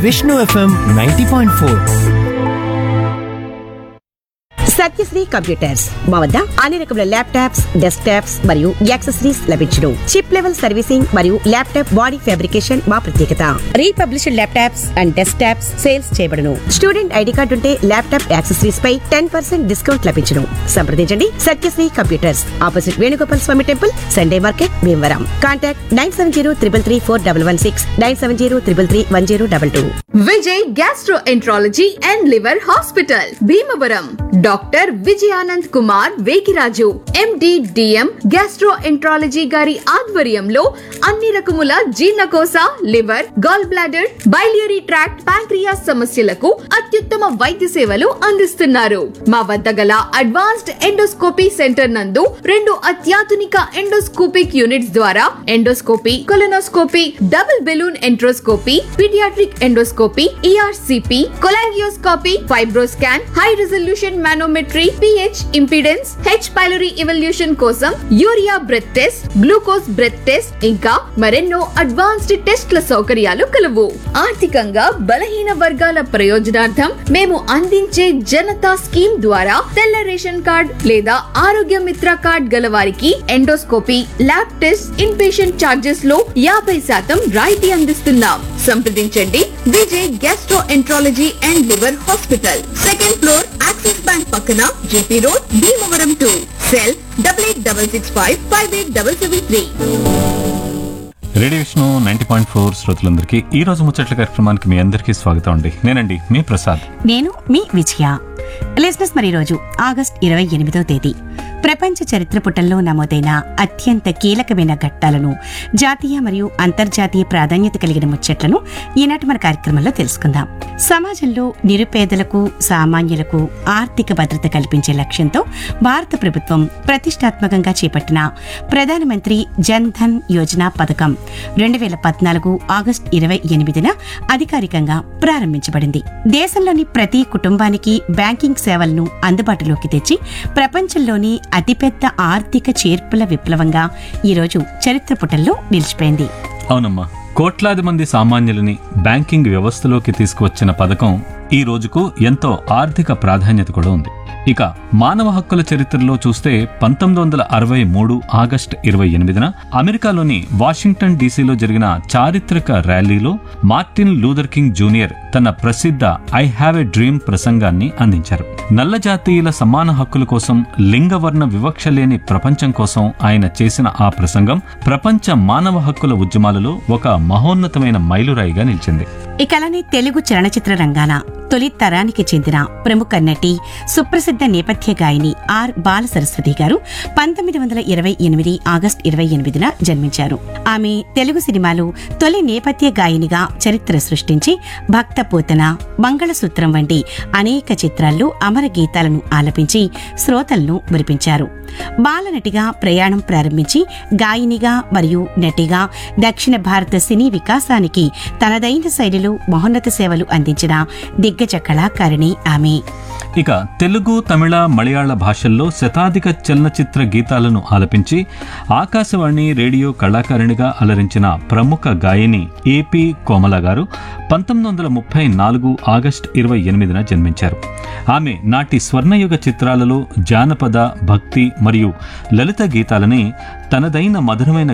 Vishnu FM ninety point four Satyasri computers మా వద్ద అన్ని రకముల ల్యాప్టాప్స్ డెస్క్ టాప్స్ మరియు యాక్సెసరీస్ లభించును చిప్ లెవెల్ సర్వీసింగ్ మరియు ల్యాప్టాప్ బాడీ ఫ్యాబ్రికేషన్ మా ప్రత్యేకత refurbished laptops and desktops sales చేయబడును స్టూడెంట్ ఐడి కార్డు ఉంటే ల్యాప్టాప్ యాక్సెసరీస్ పై టెన్ పర్సెంట్ డిస్కౌంట్ లభించును సంప్రదించండి Satyasri computers opposite Venugopal Swamy temple Sunday market Bhimavaram contact nine seven zero triple three four double one six nine seven zero triple three one zero double two Vijay gastroenterology and liver hospital Bhimavaram doctor Vijayanand Kumar Vekiraju MD DM gastroenterology గారి ఆధ్వర్యంలో అన్ని రకముల జీర్ణకోశ liver gall bladder biliary tract pancreas సమస్యలకు అత్యుత్తమ వైద్య సేవలు అందిస్తున్నారు మా వద్ద గల అడ్వాన్స్డ్ ఎండోస్కోపీ సెంటర్ నందు రెండు అత్యాధునిక ఎండోస్కోపిక్ యూనిట్స్ ద్వారా endoscopy colonoscopy double balloon enteroscopy paediatric endoscopy ERCP cholangioscopy FibroScan high resolution manometry pH impedance H pylori evaluation కోసం urea breath test glucose breath test ఇంకా మరెన్నో అడ్వాన్స్డ్ టెస్ట్ల సౌకర్యాలు కలవు ఆర్థికంగా బలహీన వర్గాల ప్రయోజనార్థం మేము అందించే జనతా స్కీమ్ ద్వారా తెల్ల రేషన్ కార్డ్ లేదా ఆరోగ్య మిత్ర కార్డ్ గల వారికి endoscopy lab test in patient charges లో యాభై శాతం రాయితీ అందిస్తున్నాం సంప్రదించండి Vijay gastroenterology and liver hospital second floor Axis bank పక్కన JP road Bhimavaram to cell double eight double six five five eight double seven three radio Vishnu ninety point four శ్రోతలందరికీ ఈ రోజు ముచ్చట్ల కార్యక్రమానికి మీ అందరికీ స్వాగతం అండి నేనండి మీ ప్రసాద్ నేను మీ విజయ లిజినెస్ మరి రోజు ఆగస్ట్ ఇరవై ఎనిమిదో తేదీ ప్రపంచ చరిత్ర పుటల్లో నమోదైన అత్యంత కీలకమైన ఘట్టాలను జాతీయ మరియు అంతర్జాతీయ ప్రాధాన్యత కలిగిన ముచ్చట్లను ఈనాటి మన కార్యక్రమంలో తెలుసుకుందాం సమాజంలో నిరుపేదలకు సామాన్యులకు ఆర్థిక భద్రత కల్పించే లక్ష్యంతో భారత ప్రభుత్వం ప్రతిష్టాత్మకంగా చేపట్టిన ప్రధానమంత్రి జన్ ధన్ యోజన పథకం రెండు వేల పద్నాలుగు ఆగస్టు ఇరవై ఎనిమిదిన అధికారికంగా ప్రారంభించబడింది దేశంలోని ప్రతి కుటుంబానికి బ్యాంకింగ్ సేవలను అందుబాటులోకి తెచ్చి ప్రపంచంలోని అతిపెద్ద ఆర్థిక చేర్పుల విప్లవంగా ఈరోజు చరిత్ర పుటల్లో నిలిచిపోయింది అవునమ్మా కోట్లాది మంది సామాన్యులని బ్యాంకింగ్ వ్యవస్థలోకి తీసుకువచ్చిన పథకం ఈ రోజుకు ఎంతో ఆర్థిక ప్రాధాన్యత కూడా ఉంది ఇక మానవ హక్కుల చరిత్రలో చూస్తే పంతొమ్మిది వందల అరవై మూడు ఆగస్ట్ ఇరవై ఎనిమిదిన అమెరికాలోని వాషింగ్టన్ డీసీలో జరిగిన చారిత్రక ర్యాలీలో మార్టిన్ లూథర్ కింగ్ జూనియర్ తన ప్రసిద్ధ ఐ హ్యావ్ ఎ డ్రీమ్ ప్రసంగాన్ని అందించారు నల్ల జాతీయుల సమాన హక్కుల కోసం లింగవర్ణ వివక్ష లేని ప్రపంచం కోసం ఆయన చేసిన ఆ ప్రసంగం ప్రపంచ మానవ హక్కుల ఉద్యమాలలో ఒక మహోన్నతమైన మైలురాయిగా నిలిచింది ఇక అలానే తెలుగు చలనచిత్ర రంగాన తొలి తరానికి చెందిన ప్రముఖ నటి సుప్రసిద్ధ నేపథ్య గాయని ఆర్ బాల సరస్వతి గారు పంతొమ్మిది వందల ఇరవై ఎనిమిది ఆగస్టు ఇరవై ఎనిమిదిన జన్మించారు ఆమె తెలుగు సినిమాలో తొలి నేపథ్య గాయనిగా చరిత్ర సృష్టించి భక్త పూతన మంగళసూత్రం వంటి అనేక చిత్రాల్లో అమర గీతాలను ఆలపించి శ్రోతలను మురిపించారు బాలనటిగా ప్రయాణం ప్రారంభించి గాయనిగా మరియు నటిగా దక్షిణ భారత సినీ వికాసానికి తనదైన శైలిలో మహోన్నత సేవలు అందించిన దిగ్గజ కళాకారిణి ఆమె ఇక తెలుగు తమిళ మలయాళ భాషల్లో శతాధిక చలనచిత్ర గీతాలను ఆలపించి ఆకాశవాణి రేడియో కళాకారిణిగా అలరించిన ప్రముఖ గాయని ఏపీ కోమల గారు పంతొమ్మిది వందల ముప్పై నాలుగు ఆగస్ట్ ఇరవై ఎనిమిదిన జన్మించారు ఆమె నాటి స్వర్ణయుగ చిత్రాలలో జానపద భక్తి మరియు లలిత గీతాలని తనదైన మధురమైన